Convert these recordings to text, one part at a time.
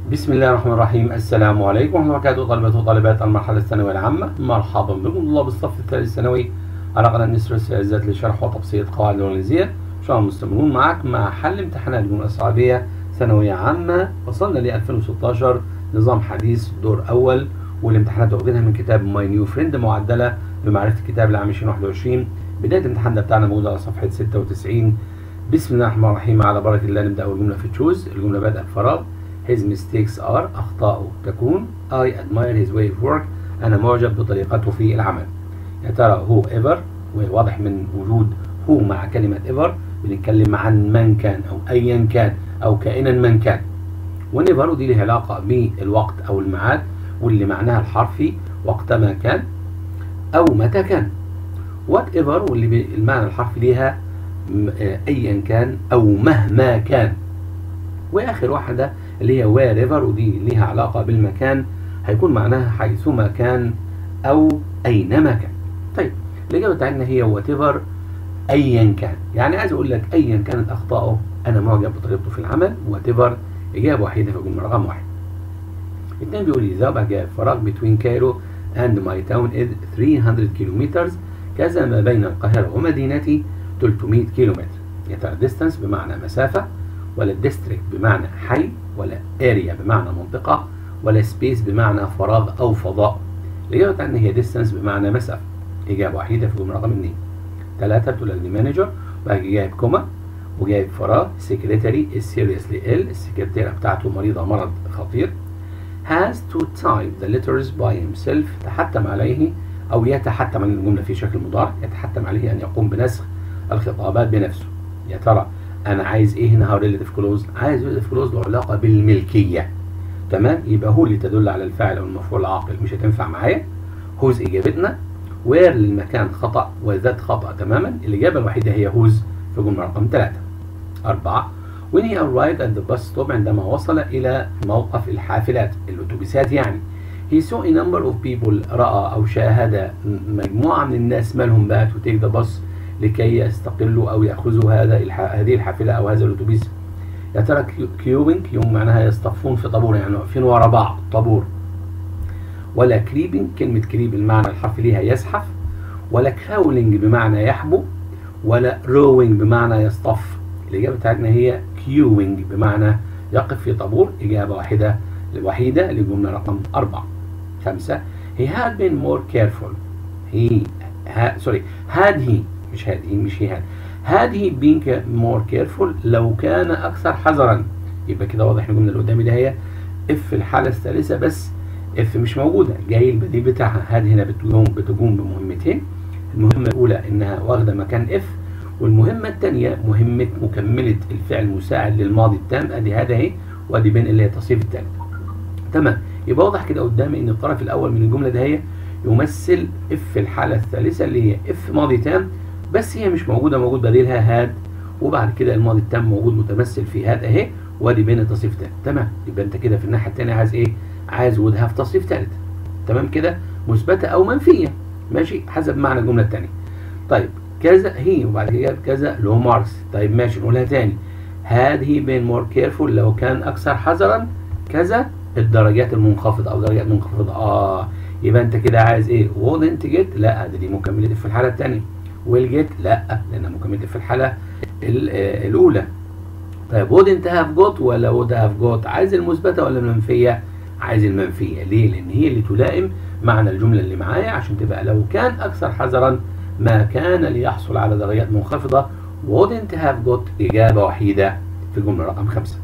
بسم الله الرحمن الرحيم السلام عليكم ورحمة الله وبركاته طلبة وطالبات المرحلة الثانوية العامة مرحبا بكم طلاب الصف الثالث الثانوي على قناة نسر السياسات لشرح وتبسيط قواعد الإنجليزية إن شاء الله مستمرون معك مع حل امتحانات الجملة الصعبية ثانوية عامة وصلنا ل 2016 نظام حديث دور أول والامتحانات واخدينها من كتاب ماي نيو فريند معدلة بمعرفة الكتاب العام 2021 بداية الامتحان ده بتاعنا موجود على صفحة 96 بسم الله الرحمن الرحيم على بركة الله نبدأ أول جملة في تشوز الجملة بدأ بفراغ His mistakes are أخطاؤه تكون I admire his way of work أنا معجب بطريقته في العمل يا ترى هو ever وواضح من وجود هو مع كلمة ever بنتكلم عن من كان أو أيا كان أو كائنا من كان ونيفر ودي لها علاقة بالوقت أو الميعاد واللي معناها الحرفي وقتما كان أو متى كان وات ايفر واللي المعنى الحرفي ليها أيا كان أو مهما كان واخر واحده اللي هي وير ايفر ودي ليها علاقه بالمكان هيكون معناها حيثما كان او اينما كان طيب الاجابه بتاعتنا هي وات ايفر ايا كان يعني عايز اقول لك ايا كانت اخطائه انا معجب بطريقته في العمل وات ايفر اجابه وحيده في الجمله رقم واحد اثنين بيقول لي ذهب جاء فراغ between كايرو and my town is 300 كيلومتر كذا ما بين القاهره ومدينتي 300 كيلومتر يا ترى distance بمعنى مسافه ولا district بمعنى حي ولا area بمعنى منطقة ولا space بمعنى فراغ أو فضاء الإجابة بتاعتنا هي distance بمعنى مسافة إجابة وحيدة في الجملة رقم 2 ثلاثة بتقول لك مانجر وبعد جايب كوما وجايب فراغ secretary is seriously ill السكرتيرة بتاعته مريضة مرض خطير has to type the letters by himself تحتم عليه أو يتحتم على الجملة في شكل مضارع يتحتم عليه أن يقوم بنسخ الخطابات بنفسه يا ترى انا عايز ايه هنا ريليتيف كلوز عايز ريليتيف كلوز له علاقه بالملكيه تمام يبقى هو اللي تدل على الفاعل او المفعول العاقل مش هتنفع معايا هوز اجابتنا وير للمكان خطا وذات خطا تماما الاجابه الوحيده هي هوز في جمله رقم ثلاثة أربعة when he arrived at the bus stop عندما وصل إلى موقف الحافلات الأتوبيسات يعني he saw a number of people رأى أو شاهد مجموعة من الناس مالهم بقى to take the bus لكي يستقلوا او ياخذوا هذا الح... هذه الحافله او هذا الاتوبيس يا ترى كيوبنج يوم معناها يصطفون في طابور يعني واقفين ورا بعض طابور ولا كريبنج كلمه كريب المعنى الحرفي ليها يزحف ولا كراولنج بمعنى يحبو ولا روينج بمعنى يصطف الاجابه بتاعتنا هي كيوينج بمعنى يقف في طابور اجابه واحده الوحيده للجمله رقم أربعة خمسة he had been more careful he ha, sorry had he مش هاد هي مش هي هاد هاد هي بين مور كيرفول لو كان اكثر حذرا يبقى كده واضح الجمله اللي قدامي ده هي اف في الحاله الثالثه بس اف مش موجوده جاي البديل بتاعها هاد هنا بتقوم بتقوم بمهمتين المهمه الاولى انها واخده مكان اف والمهمه الثانيه مهمه مكمله الفعل المساعد للماضي التام ادي هذا اهي وادي بين اللي هي التصريف الثالث تمام يبقى واضح كده قدامي ان الطرف الاول من الجمله ده هي يمثل اف في الحاله الثالثه اللي هي اف ماضي تام بس هي مش موجوده موجود بديلها هاد وبعد كده الماضي التام موجود متمثل في هاد اهي وادي بين التصريف تالت تمام يبقى انت كده في الناحيه الثانيه عايز ايه عايز وود هاف تصريف ثالث تمام كده مثبته او منفيه ماشي حسب معنى الجمله الثانيه طيب كذا هي وبعد كده كذا لو ماركس طيب ماشي نقولها تاني هاد هي بين مور كيرفول لو كان اكثر حذرا كذا الدرجات المنخفضه او درجات منخفضه اه يبقى انت كده عايز ايه wouldn't get لا دي مكمله في الحاله الثانيه ويل جيت لا لانها مكمله في الحاله الاولى طيب وود انت هاف جوت ولا وود هاف جوت عايز المثبته ولا المنفيه عايز المنفيه ليه لان هي اللي تلائم معنى الجمله اللي معايا عشان تبقى لو كان اكثر حذرا ما كان ليحصل على درجات منخفضه wouldn't have got اجابه وحيده في الجمله رقم خمسة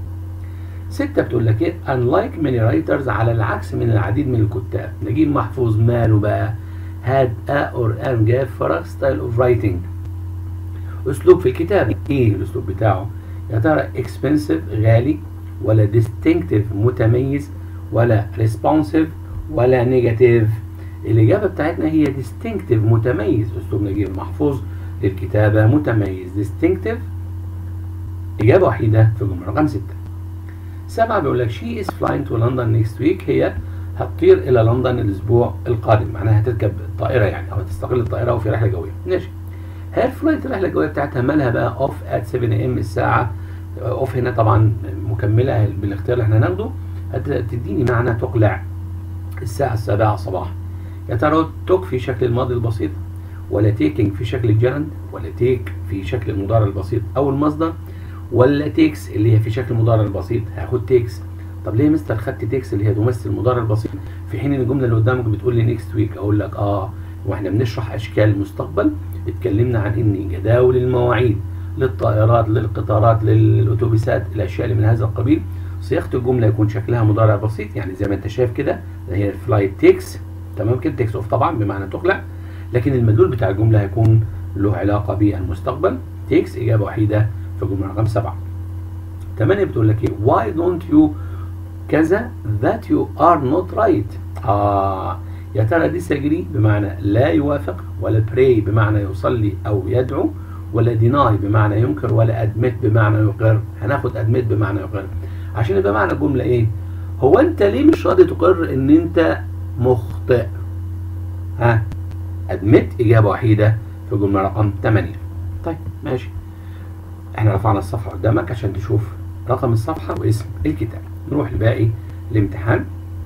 ستة بتقول لك ايه unlike many writers على العكس من العديد من الكتاب نجيب محفوظ ماله بقى had a or an جاب فراغ style of writing اسلوب في الكتابة ايه الاسلوب بتاعه يا ترى expensive غالي ولا distinctive متميز ولا responsive ولا negative الاجابة بتاعتنا هي distinctive متميز اسلوب نجيب محفوظ للكتابة متميز distinctive اجابة وحيدة في الجملة رقم ستة سبعة بيقول لك she is flying to London next week هي هتطير الى لندن الاسبوع القادم معناها هتركب الطائره يعني او هتستقل الطائره وفي رحله جويه ماشي هير فلايت الرحله الجويه بتاعتها مالها بقى اوف ات 7 ام الساعه اوف هنا طبعا مكمله بالاختيار اللي احنا هناخده تديني معنى تقلع الساعة السابعة صباحا يا ترى توك في شكل الماضي البسيط ولا تيكينج في شكل الجرند ولا تيك في شكل المضارع البسيط او المصدر ولا تيكس اللي هي في شكل المضارع البسيط هاخد تيكس طب ليه مستر خدت تيكس اللي هي تمثل المضارع البسيط في حين ان الجمله اللي قدامك بتقول لي نيكست ويك اقول لك اه واحنا بنشرح اشكال المستقبل اتكلمنا عن ان جداول المواعيد للطائرات للقطارات للاتوبيسات الاشياء اللي من هذا القبيل صياغه الجمله يكون شكلها مضارع بسيط يعني زي ما انت شايف كده هي فلايت تيكس تمام كده تيكس اوف طبعا بمعنى تقلع لكن المدلول بتاع الجمله هيكون له علاقه بالمستقبل تيكس اجابه وحيده في الجمله رقم سبعه 8 بتقول لك ايه why don't you كذا that you are not right اه يا ترى ديسجري بمعنى لا يوافق ولا pray بمعنى يصلي او يدعو ولا deny بمعنى ينكر ولا admit بمعنى يقر هناخد admit بمعنى يقر عشان يبقى معنى الجمله ايه هو انت ليه مش راضي تقر ان انت مخطئ ها admit اجابه وحيده في الجمله رقم 8 طيب ماشي احنا رفعنا الصفحه قدامك عشان تشوف رقم الصفحه واسم الكتاب نروح لباقي الامتحان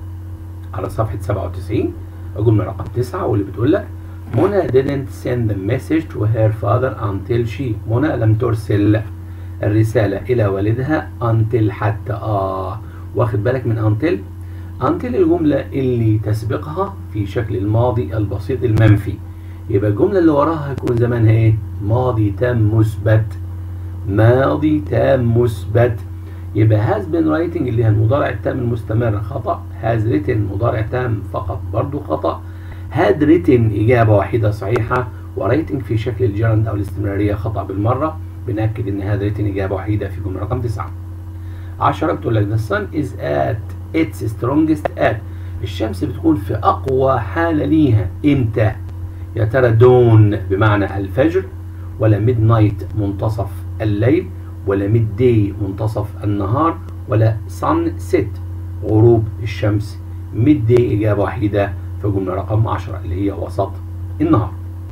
على صفحه 97 الجمله رقم 9 واللي بتقول لك منى didn't send the message to her father until she منى لم ترسل الرسالة إلى والدها until حتى آه واخد بالك من until until الجملة اللي تسبقها في شكل الماضي البسيط المنفي يبقى الجملة اللي وراها هيكون زمانها ايه ماضي تام مثبت ماضي تام مثبت يبقى has been writing اللي هي المضارع التام المستمر خطأ has written مضارع تام فقط برضو خطأ had written إجابة واحدة صحيحة writing في شكل الجرند أو الاستمرارية خطأ بالمرة بنأكد إن had written إجابة وحيدة في جملة رقم 9 10 بتقول لك the sun is at its strongest at الشمس بتكون في أقوى حالة ليها إمتى؟ يا ترى دون بمعنى الفجر ولا ميد نايت منتصف الليل ولا ميد داي منتصف النهار ولا سان سيت غروب الشمس ميد داي إجابة وحيدة في جملة رقم 10 اللي هي وسط النهار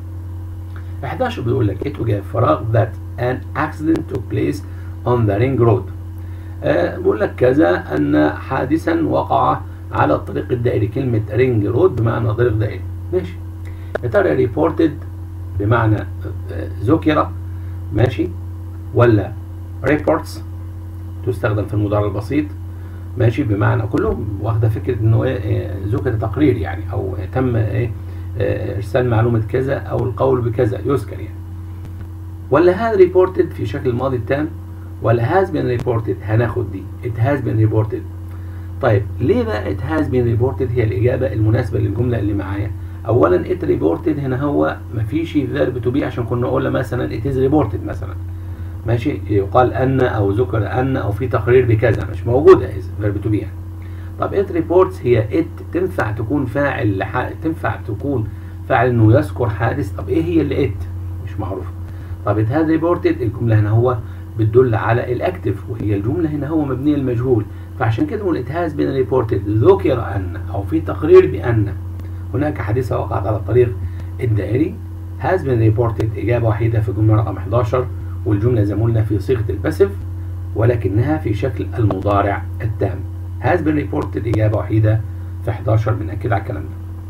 11 بيقول لك it جاء فراغ that an accident took place on the ring road آه بيقول لك كذا أن حادثا وقع على الطريق الدائري كلمة رينج رود بمعنى طريق دائري ماشي يا ترى ريبورتد بمعنى ذكر ماشي ولا ريبورتس تستخدم في المضارع البسيط ماشي بمعنى كلهم واخده فكره انه ايه ذكر تقرير يعني او تم ايه ارسال معلومه كذا او القول بكذا يذكر يعني ولا هذا ريبورتد في شكل الماضي التام ولا هاز بين ريبورتد هناخد دي ات هاز بين ريبورتد طيب ليه بقى ات هاز بين ريبورتد هي الاجابه المناسبه للجمله اللي معايا اولا ات ريبورتد هنا هو مفيش فيرب تو بي عشان كنا قلنا مثلا ات از ريبورتد مثلا ماشي يقال ان او ذكر ان او في تقرير بكذا مش موجوده فيرب تو بي يعني طب ات ريبورتس هي ات تنفع تكون فاعل لح... تنفع تكون فاعل انه يذكر حادث طب ايه هي اللي ات مش معروفه طب ات هاز ريبورتد الجمله هنا هو بتدل على الاكتف وهي الجمله هنا هو مبنيه المجهول فعشان كده نقول ات هاز بين ريبورتد ذكر ان او في تقرير بان هناك حادثه وقعت على الطريق الدائري has been reported إجابة وحيدة في الجملة رقم 11 والجملة زي ما قلنا في صيغة الباسف ولكنها في شكل المضارع التام has been reported إجابة وحيدة في 11 بنأكد على الكلام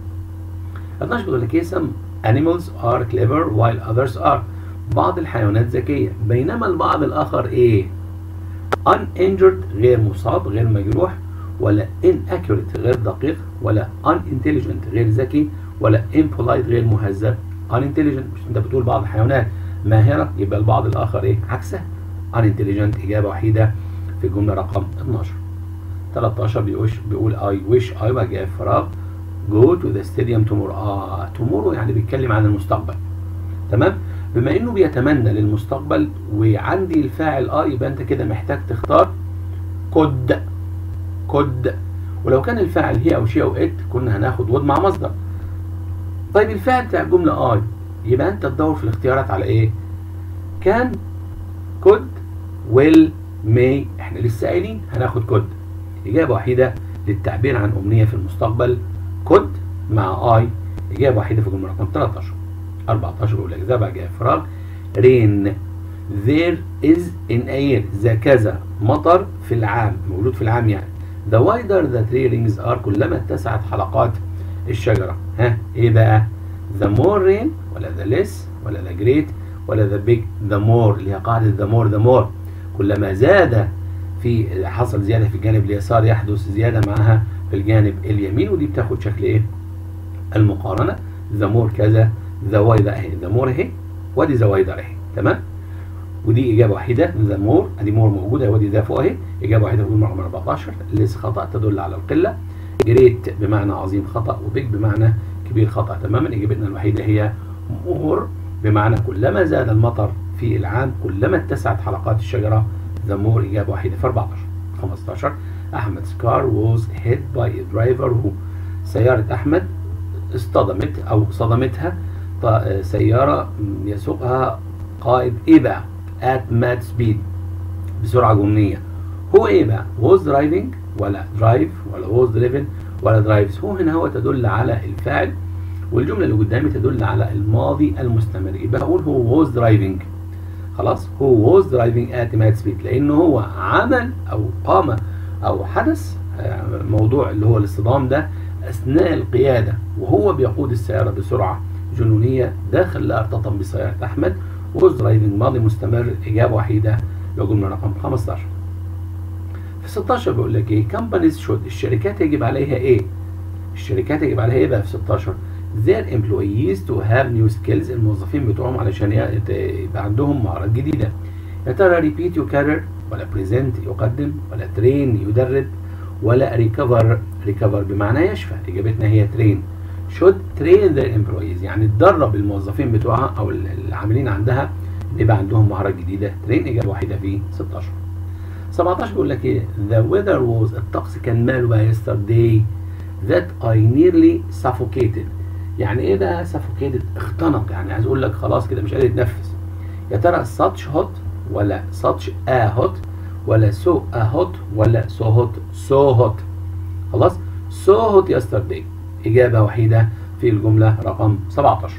ده 12 بيقول لك ايه some animals are clever while others are بعض الحيوانات ذكية بينما البعض الآخر ايه uninjured غير مصاب غير مجروح ولا inaccurate غير دقيق ولا unintelligent غير ذكي ولا impolite غير مهذب unintelligent مش انت بتقول بعض الحيوانات ماهرة يبقى البعض الآخر ايه عكسها unintelligent إجابة وحيدة في الجملة رقم 12 13 بيقول بيقول I wish I وجاء فراغ go to the stadium tomorrow آه tomorrow يعني بيتكلم عن المستقبل تمام بما انه بيتمنى للمستقبل وعندي الفاعل اه يبقى انت كده محتاج تختار كود كود ولو كان الفاعل هي او شي او ات كنا هناخد ود مع مصدر طيب الفعل بتاع الجمله اي يبقى انت تدور في الاختيارات على ايه كان كود ويل ماي احنا لسه قايلين هناخد كود اجابه وحيده للتعبير عن امنيه في المستقبل كود مع اي اجابه وحيده في الجمله رقم 13 14 بيقول لك ذا بقى جاء فراغ رين there is in a year ذا كذا مطر في العام موجود في العام يعني the wider the tree rings are كلما اتسعت حلقات الشجرة ها ايه بقى the more rain ولا the less ولا the great ولا the big the more اللي هي قاعدة the more the more كلما زاد في حصل زيادة في الجانب اليسار يحدث زيادة معها في الجانب اليمين ودي بتاخد شكل ايه المقارنة the more كذا the wider اهي the more اهي وادي the wider اهي تمام ودي اجابه وحيده ذا مور ادي مور موجوده ودي ذا فوق اهي اجابه وحيده في رقم 14 ليس خطا تدل على القله جريت بمعنى عظيم خطا وبيج بمعنى كبير خطا تماما اجابتنا الوحيده هي مور بمعنى كلما زاد المطر في العام كلما اتسعت حلقات الشجره ذا مور اجابه وحيده في 14 15 احمد سكار ووز هيد باي درايفر هو سياره احمد اصطدمت او صدمتها سياره يسوقها قائد ايه بقى at mad speed بسرعة جنونية هو ايه بقى was driving ولا drive ولا was driven ولا drives هو هنا هو تدل على الفاعل والجملة اللي قدامي تدل على الماضي المستمر يبقى اقول هو was driving خلاص هو was driving at mad speed لانه هو عمل او قام او حدث موضوع اللي هو الاصطدام ده اثناء القيادة وهو بيقود السيارة بسرعة جنونية ده خلاه ارتطم بسيارة احمد was driving ماضي مستمر إجابة وحيدة لو قلنا رقم 15 في 16 بيقول لك إيه companies should الشركات يجب عليها إيه الشركات يجب عليها إيه بقى في 16 their employees to have new skills الموظفين بتوعهم علشان يبقى عندهم مهارات جديدة يا ترى repeat يكرر ولا present يقدم ولا train يدرب ولا recover recover بمعنى يشفى إجابتنا هي train should train their employees يعني تدرب الموظفين بتوعها او العاملين عندها ان يبقى عندهم مهارات جديده ترين اجابه واحده في 16 17 بيقول لك ايه the weather was الطقس كان ماله بقى yesterday that I nearly suffocated يعني ايه بقى suffocated اختنق يعني عايز اقول لك خلاص كده مش قادر يتنفس يا ترى such hot ولا such a hot ولا so a hot ولا so hot so hot خلاص so hot yesterday إجابة وحيدة في الجملة رقم 17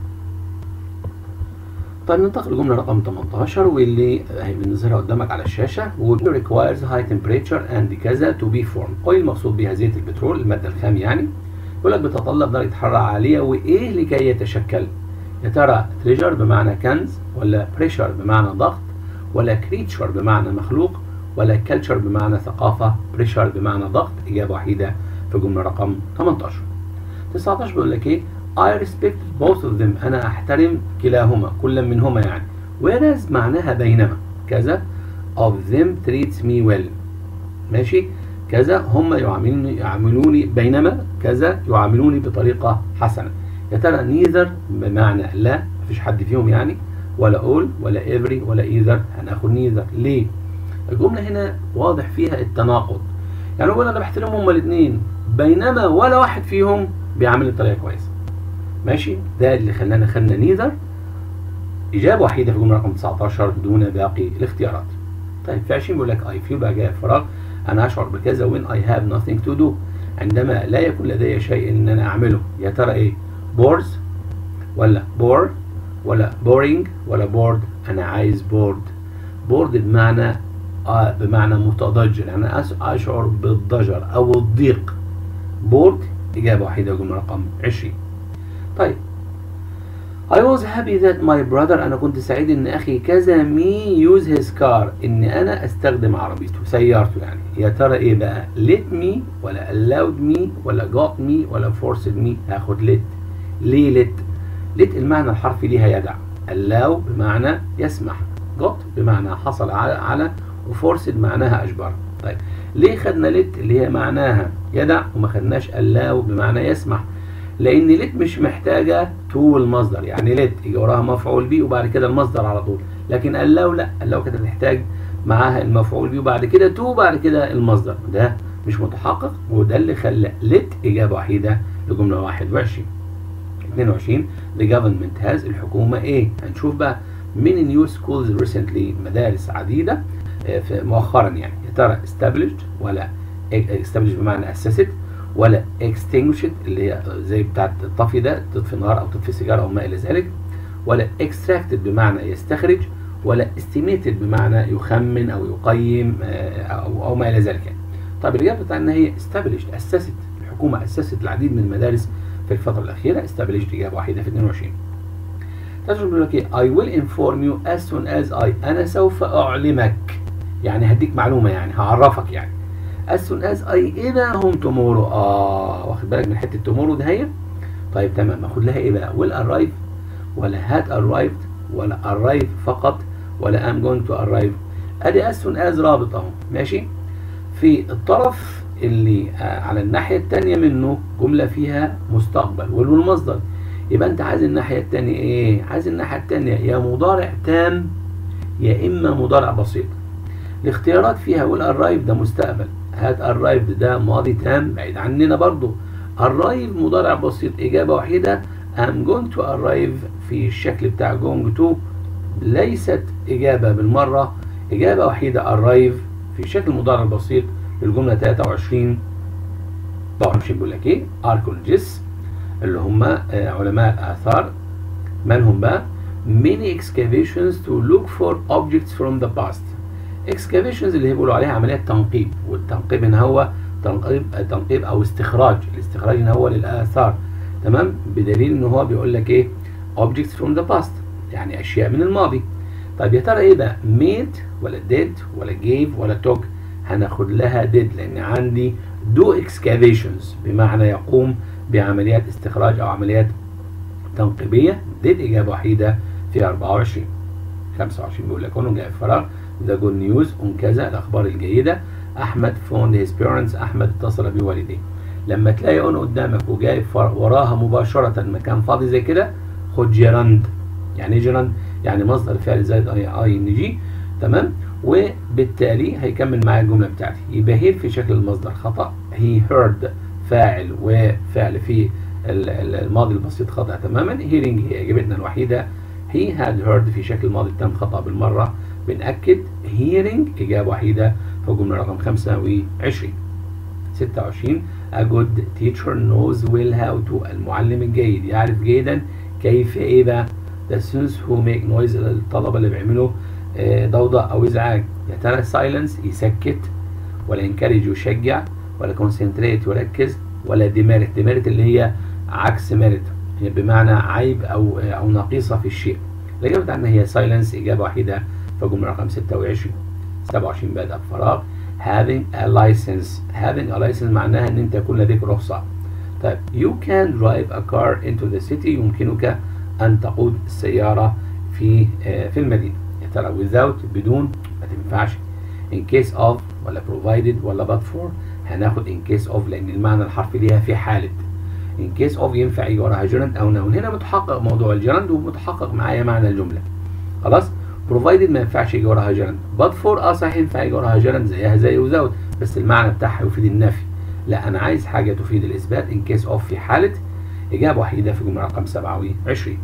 طيب ننتقل للجملة رقم 18 واللي بنظهرها قدامك على الشاشة و requires high temperature and كذا to be formed oil مقصود بها زيت البترول المادة الخام يعني يقول لك بتتطلب درجة حرارة عالية وإيه لكي يتشكل يا ترى treasure بمعنى كنز ولا pressure بمعنى ضغط ولا creature بمعنى مخلوق ولا culture بمعنى ثقافة pressure بمعنى ضغط إجابة وحيدة في الجملة رقم 18 19 بيقول لك ايه I respect both of them انا احترم كلاهما كل منهما يعني whereas معناها بينما كذا of them treats me well ماشي كذا هم يعاملوني يعاملوني بينما كذا يعاملوني بطريقة حسنة يا ترى neither بمعنى لا مفيش حد فيهم يعني ولا all ولا every ولا either هناخد neither ليه الجملة هنا واضح فيها التناقض يعني هو انا بحترمهم هما الاثنين بينما ولا واحد فيهم بيعاملني بطريقه كويسه ماشي ده اللي خلانا خدنا نيذر اجابه وحيده في الجمله رقم 19 دون باقي الاختيارات طيب في 20 بيقول لك اي فيل بقى جاي فراغ انا اشعر بكذا وين اي هاف nothing تو دو عندما لا يكون لدي شيء ان انا اعمله يا ترى ايه بورز ولا بور ولا بورينج ولا بورد انا عايز بورد بورد بمعنى آه بمعنى متضجر يعني اشعر بالضجر او الضيق بورد إجابة واحدة جملة رقم 20 طيب I was happy that my brother أنا كنت سعيد إن أخي كذا me use his car إن أنا أستخدم عربيته سيارته يعني يا ترى إيه بقى let me ولا allowed me ولا got me ولا forced me هاخد let ليه let let المعنى الحرفي ليها يدع allow بمعنى يسمح got بمعنى حصل على, على وفورسد معناها أجبر طيب ليه خدنا لت اللي هي معناها يدع وما خدناش allow بمعنى يسمح لان لت مش محتاجه تو المصدر يعني لت يجي وراها مفعول به وبعد كده المصدر على طول لكن allow لا allow كده تحتاج معاها المفعول به وبعد كده تو وبعد كده المصدر ده مش متحقق وده اللي خلى لت اجابه وحيده لجمله 21 22 the government has الحكومه ايه هنشوف بقى من نيو سكولز ريسنتلي مدارس عديده مؤخرا يعني يا ترى established ولا established بمعنى اسست ولا extinguished اللي هي زي بتاعت الطفي ده تطفي نار او تطفي سيجاره او ما الى ذلك ولا extracted بمعنى يستخرج ولا estimated بمعنى يخمن او يقيم او, أو ما الى ذلك يعني طيب الاجابه بتاعتنا هي established اسست الحكومه اسست العديد من المدارس في الفتره الاخيره established اجابه واحده في 22 ترجم بيقول لك ايه I will inform you as soon as I انا سوف اعلمك يعني هديك معلومه يعني هعرفك يعني as soon as I اذا هم tomorrow اه واخد بالك من حته tomorrow ده هي طيب تمام اخد لها ايه بقى will arrive ولا had arrived ولا arrive فقط ولا I'm going to arrive ادي as soon as رابط اهو ماشي في الطرف اللي آه على الناحيه الثانيه منه جمله فيها مستقبل والمصدر يبقى انت عايز الناحيه الثانيه ايه عايز الناحيه الثانيه يا مضارع تام يا اما مضارع بسيط الاختيارات فيها will arrive ده مستقبل had arrived ده ماضي تام بعيد عننا برضو arrive مضارع بسيط اجابه وحيده I'm going to arrive في الشكل بتاع going to ليست اجابه بالمره اجابه وحيده arrive في شكل مضارع بسيط للجمله 23 24 بيقول لك ايه archaeologists اللي هم علماء الآثار من هم بقى many excavations to look for objects from the past excavations اللي هي بيقولوا عليها عمليات تنقيب والتنقيب هنا هو تنقيب تنقيب او استخراج الاستخراج هنا هو للآثار تمام بدليل ان هو بيقول لك ايه objects from the past يعني اشياء من الماضي طيب يا ترى ايه بقى made ولا did ولا gave ولا took هناخد لها did لان عندي do excavations بمعنى يقوم بعمليات استخراج او عمليات تنقيبيه دي الاجابه وحيده في 24 25 بيقول لك انه جاء فراغ ذا جود نيوز اون كذا الاخبار الجيده احمد فوند هيز بيرنتس احمد اتصل بوالديه لما تلاقي اون قدامك وجاي وراها مباشره مكان فاضي زي كده خد جيراند يعني ايه جيراند يعني مصدر فعل زائد اي اي ان جي تمام وبالتالي هيكمل معايا الجمله بتاعتي يبقى هير في شكل المصدر خطا هي هيرد فاعل وفعل في الماضي البسيط خطأ تماما hearing هي إجابتنا الوحيدة he had heard في شكل الماضي التام خطأ بالمرة بنأكد hearing إجابة وحيدة في الجملة رقم 25 26 a good teacher knows well how to المعلم الجيد يعرف جيدا كيف إيه بقى the students who make noise الطلبة اللي بيعملوا ضوضاء أو إزعاج يا ترى silence يسكت ولا encourage يشجع ولا كونسنتريت يركز ولا ديميرت ديميرت اللي هي عكس ميرت هي بمعنى عيب او او نقيصه في الشيء الاجابه بتاعتنا هي سايلنس اجابه وحيده في الجمله رقم 26 27 بدأ بفراغ having a license having a license معناها ان انت يكون لديك رخصه طيب you can drive a car into the city يمكنك ان تقود السياره في في المدينه يا ترى without بدون ما تنفعش in case of ولا provided ولا but for هناخد in case of لان المعنى الحرفي ليها في حاله in case of ينفع يجي وراها جيرند او نون هنا متحقق موضوع الجيرند ومتحقق معايا معنى الجمله خلاص provided ما ينفعش يجي وراها جيرند but for اه صحيح ينفع يجي وراها جيرند زيها زي without بس المعنى بتاعها يفيد النفي لا انا عايز حاجه تفيد الاثبات in case of في حاله اجابه وحيده في الجمله رقم 27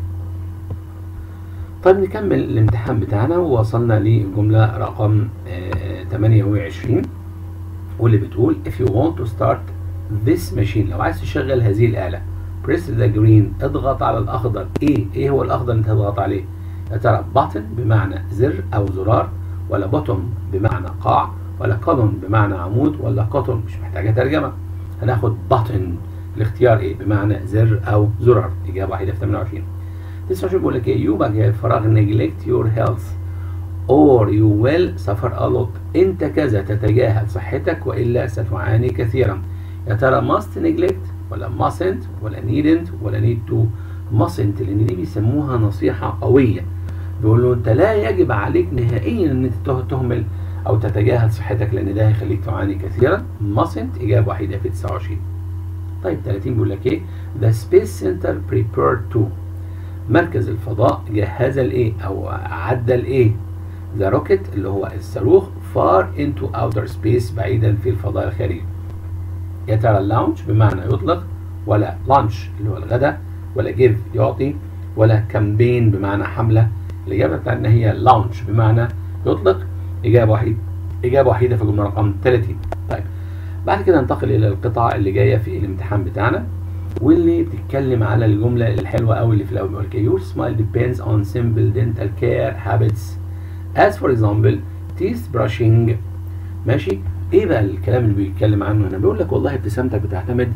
طيب نكمل الامتحان بتاعنا ووصلنا للجمله رقم آه 28 واللي بتقول if you want to start this machine لو عايز تشغل هذه الآلة press the green اضغط على الأخضر إيه إيه هو الأخضر اللي أنت هتضغط عليه يا ترى button بمعنى زر أو زرار ولا bottom بمعنى قاع ولا column بمعنى عمود ولا cotton مش محتاجة ترجمة هناخد button الاختيار إيه بمعنى زر أو زرار إجابة واحدة في 28 29 بيقول لك إيه يوبك يا فراغ neglect your health or you will suffer a lot انت كذا تتجاهل صحتك والا ستعاني كثيرا يا ترى must neglect ولا mustn't ولا needn't ولا need to mustn't لان دي بيسموها نصيحه قويه بيقولوا انت لا يجب عليك نهائيا ان انت تهمل او تتجاهل صحتك لان ده هيخليك تعاني كثيرا mustn't اجابه وحيده في 29 طيب 30 بيقول لك ايه the space center prepared to مركز الفضاء جهز الايه او عدى الايه ذا روكيت اللي هو الصاروخ far into outer space بعيدا في الفضاء الخارجي يا ترى اللانش بمعنى يطلق ولا لانش اللي هو الغداء ولا جيف يعطي ولا كامبين بمعنى حملة الإجابة بتاعتنا هي لانش بمعنى يطلق إجابة وحيدة إجابة وحيدة في الجملة رقم 30 طيب بعد كده ننتقل إلى القطعة اللي جاية في الامتحان بتاعنا واللي بتتكلم على الجملة الحلوة قوي اللي في الأول بيقول لك your smile depends on simple dental care habits as for example teeth brushing ماشي ايه بقى الكلام اللي بيتكلم عنه هنا بيقول لك والله ابتسامتك بتعتمد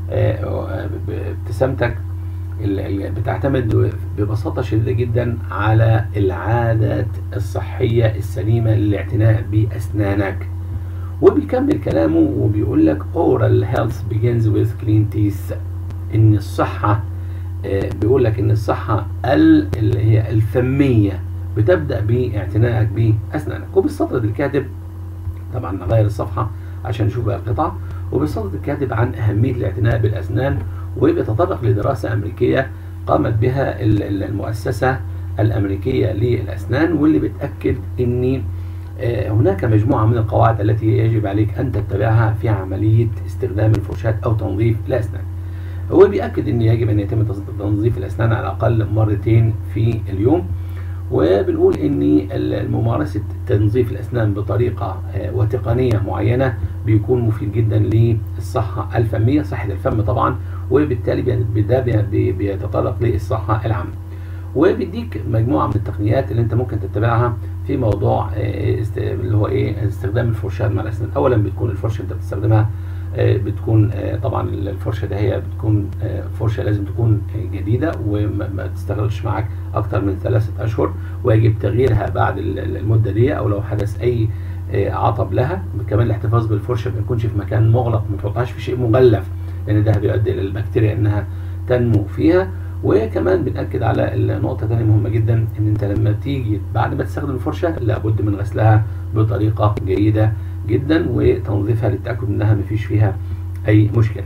آه، ابتسامتك ال- ال- بتعتمد ببساطة شديدة جدا على العادات الصحية السليمة للاعتناء بأسنانك وبيكمل كلامه وبيقول لك oral health begins with clean teeth ان الصحة آه، بيقول لك ان الصحة ال- اللي هي الفمية بتبدأ باعتنائك بأسنانك وبالسطر الكاتب طبعا نغير الصفحة عشان نشوف بقى القطع وبالسطر الكاتب عن أهمية الاعتناء بالأسنان وبيتطرق لدراسة أمريكية قامت بها ال- ال- المؤسسة الأمريكية للأسنان واللي بتأكد أن آه، هناك مجموعة من القواعد التي يجب عليك أن تتبعها في عملية استخدام الفرشاة أو تنظيف الأسنان هو بيأكد أن يجب أن يتم تنظيف الأسنان على الأقل مرتين في اليوم وبنقول ان ممارسه تنظيف الاسنان بطريقه آه، وتقنيه معينه بيكون مفيد جدا للصحه الفميه صحه الفم طبعا وبالتالي بي- ده بي- بي- بيتطرق للصحه العامه وبيديك مجموعه من التقنيات اللي انت ممكن تتبعها في موضوع آه، است- اللي هو ايه استخدام الفرشاه مع الاسنان اولا بتكون الفرشه انت بتستخدمها آه، بتكون آه، طبعا الفرشه ده هي بتكون آه، فرشه لازم تكون آه، جديده وما ما تستغرقش معاك اكتر من ثلاثه اشهر ويجب تغييرها بعد ال- ال- المده دي او لو حدث اي آه، عطب لها كمان الاحتفاظ بالفرشه ما يكونش في مكان مغلق ما تحطهاش في شيء مغلف لان ده بيؤدي للبكتيريا انها تنمو فيها وكمان بنأكد على النقطة تانية مهمة جدا إن أنت لما تيجي بعد ما تستخدم الفرشة لابد من غسلها بطريقة جيدة جدا وتنظيفها للتأكد إنها مفيش فيها أي مشكلة.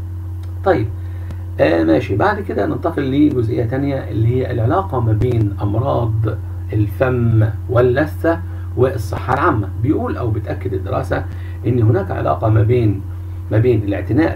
طيب آه ماشي بعد كده ننتقل لجزئية تانية اللي هي العلاقة ما بين أمراض الفم واللثة والصحة العامة بيقول أو بتأكد الدراسة إن هناك علاقة ما بين ما بين الاعتناء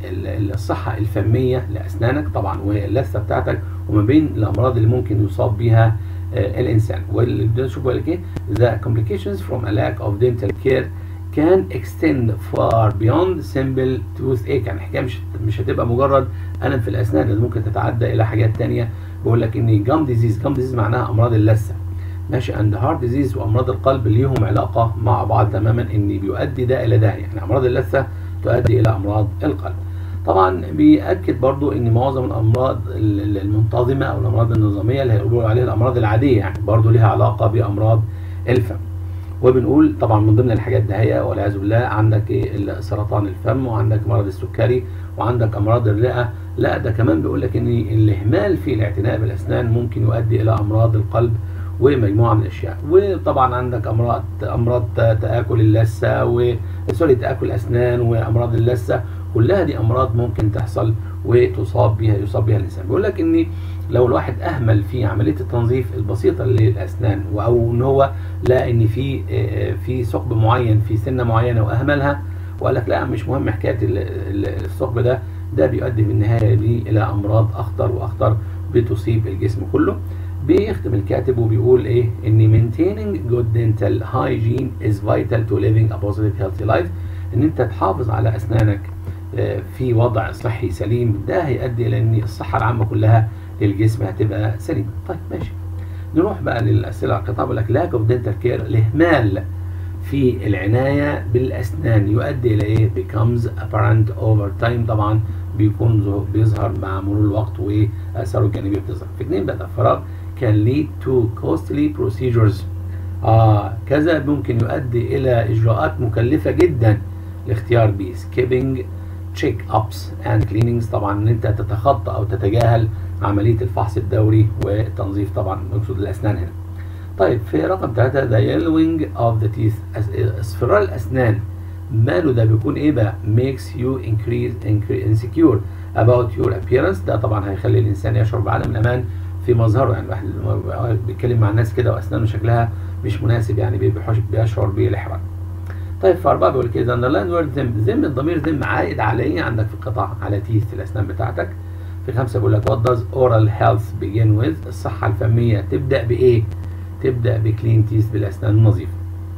بالصحة الفمية لأسنانك طبعا واللثة بتاعتك وما بين الأمراض اللي ممكن يصاب بها آه، الإنسان واللي بدنا نشوف بقول لك إيه the complications from a lack of dental care can extend far beyond simple toothache يعني الحكايه مش مش هتبقى مجرد الم في الاسنان ده ممكن تتعدى الى حاجات تانية بيقول لك ان جام ديزيز جام ديزيز معناها امراض اللثه ماشي اند هارت ديزيز وامراض القلب ليهم علاقه مع بعض تماما ان بيؤدي ده الى ده يعني امراض اللثه تؤدي الى امراض القلب طبعا بيأكد برضو ان معظم الامراض ال- ال- المنتظمه او الامراض النظاميه اللي هيقولوا عليها الامراض العاديه يعني برضو ليها علاقه بامراض الفم وبنقول طبعا من ضمن الحاجات ده هي والعياذ بالله عندك ايه سرطان الفم وعندك مرض السكري وعندك امراض الرئه لا ده كمان بيقول لك ان الاهمال في الاعتناء بالاسنان ممكن يؤدي الى امراض القلب ومجموعه من الاشياء وطبعا عندك امراض امراض تاكل اللثه و سوري تاكل الاسنان وامراض اللثه كلها دي امراض ممكن تحصل وتصاب بها يصاب بها الانسان بيقول لك ان لو الواحد اهمل في عمليه التنظيف البسيطه للاسنان او ان هو لا ان في آه، في ثقب معين في سنه معينه واهملها وقال لك لا مش مهم حكايه ال- ال- الثقب ده ده بيؤدي في النهايه دي الى امراض اخطر واخطر بتصيب الجسم كله بيختم الكاتب وبيقول ايه ان maintaining good dental hygiene is vital to living a positive healthy life ان انت تحافظ على اسنانك آه، في وضع صحي سليم ده هيؤدي الى ان الصحه العامه كلها للجسم هتبقى سليمه طيب ماشي نروح بقى للاسئله على القطاع بيقول لك lack of dental care الاهمال في العنايه بالاسنان يؤدي الى ايه becomes apparent over time طبعا بيكون ظهور- بيظهر مع مرور الوقت واثاره الجانبيه بتظهر في اثنين بقى فراغ can lead to costly procedures اه كذا ممكن يؤدي الى اجراءات مكلفه جدا الاختيار ب skipping check ups and cleanings طبعا ان انت تتخطى او تتجاهل عمليه الفحص الدوري والتنظيف طبعا نقصد الاسنان هنا طيب في رقم ثلاثة the yellowing of the teeth أس- اصفرار الأسنان ماله ده بيكون إيه بقى makes you increase incre- insecure about your appearance ده طبعا هيخلي الإنسان يشعر بعدم الأمان في مظهره يعني الواحد لما بيبقى بيتكلم مع الناس كده وأسنانه شكلها مش مناسب يعني بيبقى- بيشعر بالإحراج طيب في أربعة بيقول كده underline word them them الضمير them عائد على إيه عندك في القطاع على teeth الأسنان بتاعتك في خمسة بيقول لك what does oral health begin with الصحة الفمية تبدأ بإيه تبدأ بكلين تيث بالأسنان النظيفة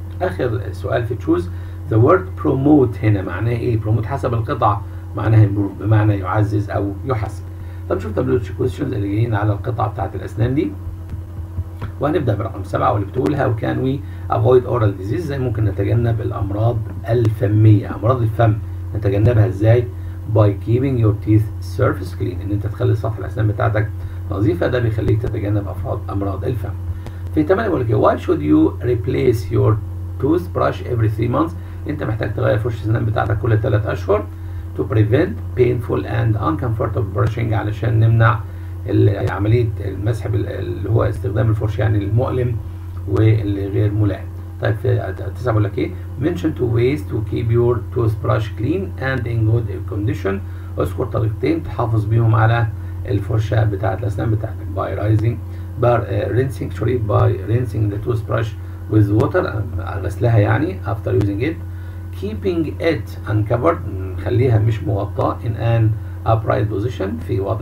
آخر سؤال في تشوز the word promote هنا معناه إيه promote حسب القطعة معناها improve بمعنى يعزز أو يحسن طب نشوف تابلو questions اللي جايين على القطعة بتاعت الأسنان دي وهنبدا برقم سبعه واللي بتقول هاو كان وي افويد اورال ديزيز ازاي ممكن نتجنب الامراض الفميه امراض الفم نتجنبها ازاي باي keeping your teeth surface clean ان انت تخلي سطح الاسنان بتاعتك نظيفه ده بيخليك تتجنب افراد امراض الفم في 8 بيقول لك why should you replace your toothbrush every 3 months انت محتاج تغير فرشه الاسنان بتاعتك كل 3 اشهر to prevent painful and uncomfortable brushing علشان نمنع عمليه المسح اللي هو استخدام الفرشه يعني المؤلم واللي غير ملائم طيب في 9 بيقول لك ايه mention two ways to keep your toothbrush clean and in good condition اذكر طريقتين تحافظ بيهم على الفرشه بتاعه الاسنان بتاعتك by rising by uh, rinsing sorry by rinsing the toothbrush with water غسلها يعني after using it keeping it uncovered نخليها مش مغطاة in an upright position في وضع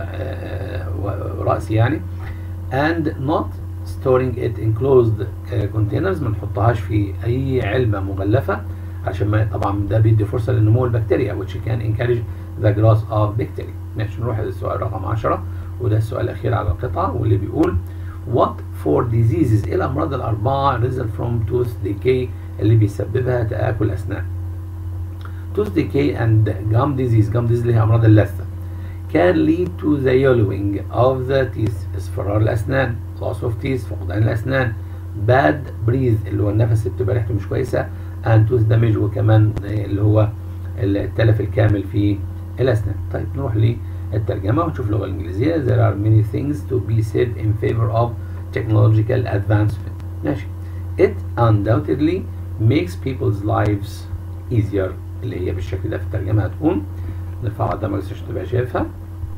رأسي يعني and not storing it in closed containers ما نحطهاش في أي علبة مغلفة عشان ما طبعا ده بيدي فرصة لنمو البكتيريا which can encourage the growth of bacteria ماشي نروح للسؤال رقم 10 وده السؤال الأخير على القطعة واللي بيقول what four diseases ايه الأمراض الأربعة result from tooth decay اللي بيسببها تآكل أسنان tooth decay and gum disease gum disease اللي هي أمراض اللثة can lead to the yellowing of the teeth اصفرار الأسنان loss of teeth فقدان الأسنان bad breath اللي هو النفس اللي بتبقى ريحته مش كويسة and tooth damage وكمان اللي هو التلف الكامل في الأسنان طيب نروح للترجمة ونشوف اللغة الإنجليزية there are many things to be said in favor of technological advancement ماشي it undoubtedly makes people's lives easier اللي هي بالشكل ده في الترجمة هتكون نرفعها قدامك عشان تبقى شايفها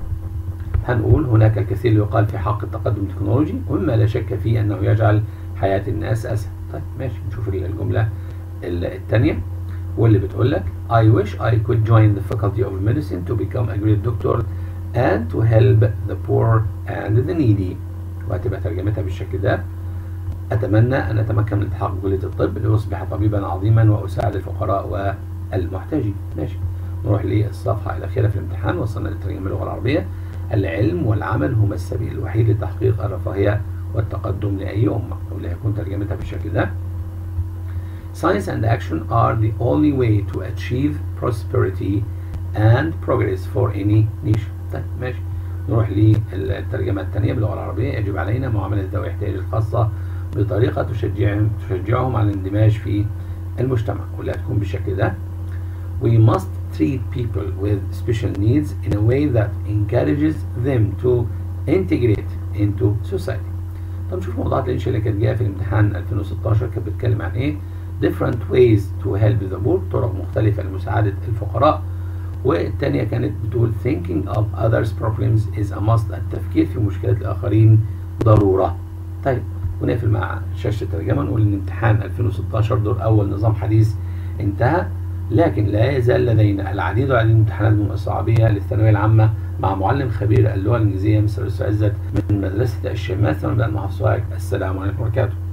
هنقول هناك الكثير يقال في حق التقدم التكنولوجي ومما لا شك فيه أنه يجعل حياة الناس أسهل طيب ماشي نشوف الجملة الثانية واللي بتقول لك I wish I could join the faculty of medicine to become a great doctor and to help the poor and the needy وهتبقى ترجمتها بالشكل ده أتمنى أن أتمكن من التحاق بكلية الطب لأصبح طبيبا عظيما وأساعد الفقراء والمحتاجين ماشي نروح للصفحة الأخيرة في الامتحان وصلنا للترجمة اللغة العربية العلم والعمل هما السبيل الوحيد لتحقيق الرفاهية والتقدم لأي أمة واللي هيكون ترجمتها بالشكل ده Science and action are the only way to achieve prosperity and progress for any nation. طيب ماشي نروح للترجمة الثانية باللغة العربية يجب علينا معاملة ذوي الاحتياج الخاصة بطريقة تشجعهم تشجعهم على الاندماج في المجتمع واللي هتكون بالشكل ده We must treat people with special needs in a way that encourages them to integrate into society. طب نشوف موضوعات الانشاء اللي كانت جايه في الامتحان 2016 كانت بتتكلم عن ايه؟ different ways to help the poor طرق مختلفة لمساعدة الفقراء والتانية كانت بتقول thinking of others problems is a must التفكير في مشكلة الآخرين ضرورة طيب ونقفل مع شاشة الترجمة نقول إن امتحان 2016 دور أول نظام حديث انتهى لكن لا يزال لدينا العديد والعديد من الامتحانات الصعبية للثانوية العامة مع معلم خبير اللغة الإنجليزية مستر يوسف عزت من مدرسة الشمال ثم بأن محافظ السلام عليكم ورحمة الله